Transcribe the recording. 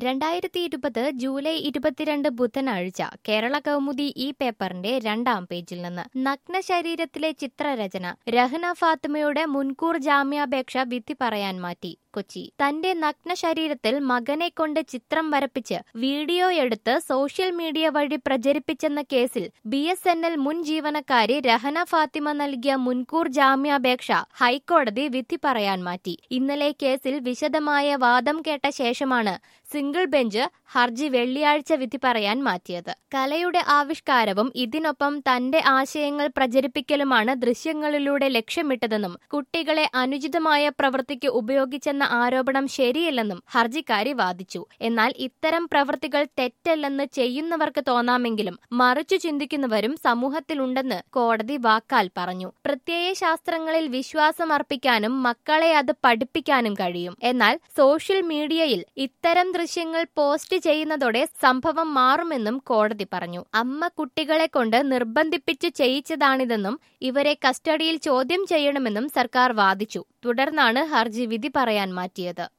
രണ്ടായിരത്തി ഇരുപത് ജൂലൈ ഇരുപത്തിരണ്ട് ബുധനാഴ്ച കേരള കൗമുദി ഈ പേപ്പറിന്റെ രണ്ടാം പേജിൽ നിന്ന് നഗ്ന ശരീരത്തിലെ ചിത്രരചന രഹ്ന ഫാത്തിമയുടെ മുൻകൂർ ജാമ്യാപേക്ഷ വിധി പറയാൻ മാറ്റി കൊച്ചി തന്റെ നഗ്ന ശരീരത്തിൽ മകനെ കൊണ്ട് ചിത്രം വരപ്പിച്ച് വീഡിയോ എടുത്ത് സോഷ്യൽ മീഡിയ വഴി പ്രചരിപ്പിച്ചെന്ന കേസിൽ ബി എസ് എൻ എൽ മുൻ ജീവനക്കാരി രഹന ഫാത്തിമ നൽകിയ മുൻകൂർ ജാമ്യാപേക്ഷ ഹൈക്കോടതി വിധി പറയാൻ മാറ്റി ഇന്നലെ കേസിൽ വിശദമായ വാദം കേട്ട ശേഷമാണ് സിംഗിൾ ബെഞ്ച് ഹർജി വെള്ളിയാഴ്ച വിധി പറയാൻ മാറ്റിയത് കലയുടെ ആവിഷ്കാരവും ഇതിനൊപ്പം തന്റെ ആശയങ്ങൾ പ്രചരിപ്പിക്കലുമാണ് ദൃശ്യങ്ങളിലൂടെ ലക്ഷ്യമിട്ടതെന്നും കുട്ടികളെ അനുചിതമായ പ്രവൃത്തിക്ക് ഉപയോഗിച്ചെന്ന ആരോപണം ശരിയല്ലെന്നും ഹർജിക്കാരി വാദിച്ചു എന്നാൽ ഇത്തരം പ്രവൃത്തികൾ തെറ്റല്ലെന്ന് ചെയ്യുന്നവർക്ക് തോന്നാമെങ്കിലും മറിച്ചു ചിന്തിക്കുന്നവരും സമൂഹത്തിലുണ്ടെന്ന് കോടതി വാക്കാൽ പറഞ്ഞു പ്രത്യയ ശാസ്ത്രങ്ങളിൽ വിശ്വാസമർപ്പിക്കാനും മക്കളെ അത് പഠിപ്പിക്കാനും കഴിയും എന്നാൽ സോഷ്യൽ മീഡിയയിൽ ഇത്തരം ദൃശ്യങ്ങൾ പോസ്റ്റ് ചെയ്യുന്നതോടെ സംഭവം മാറുമെന്നും കോടതി പറഞ്ഞു അമ്മ കുട്ടികളെ കൊണ്ട് നിർബന്ധിപ്പിച്ചു ചെയ്യിച്ചതാണിതെന്നും ഇവരെ കസ്റ്റഡിയിൽ ചോദ്യം ചെയ്യണമെന്നും സർക്കാർ വാദിച്ചു തുടർന്നാണ് ഹർജി വിധി പറയാൻ മാറ്റിയത്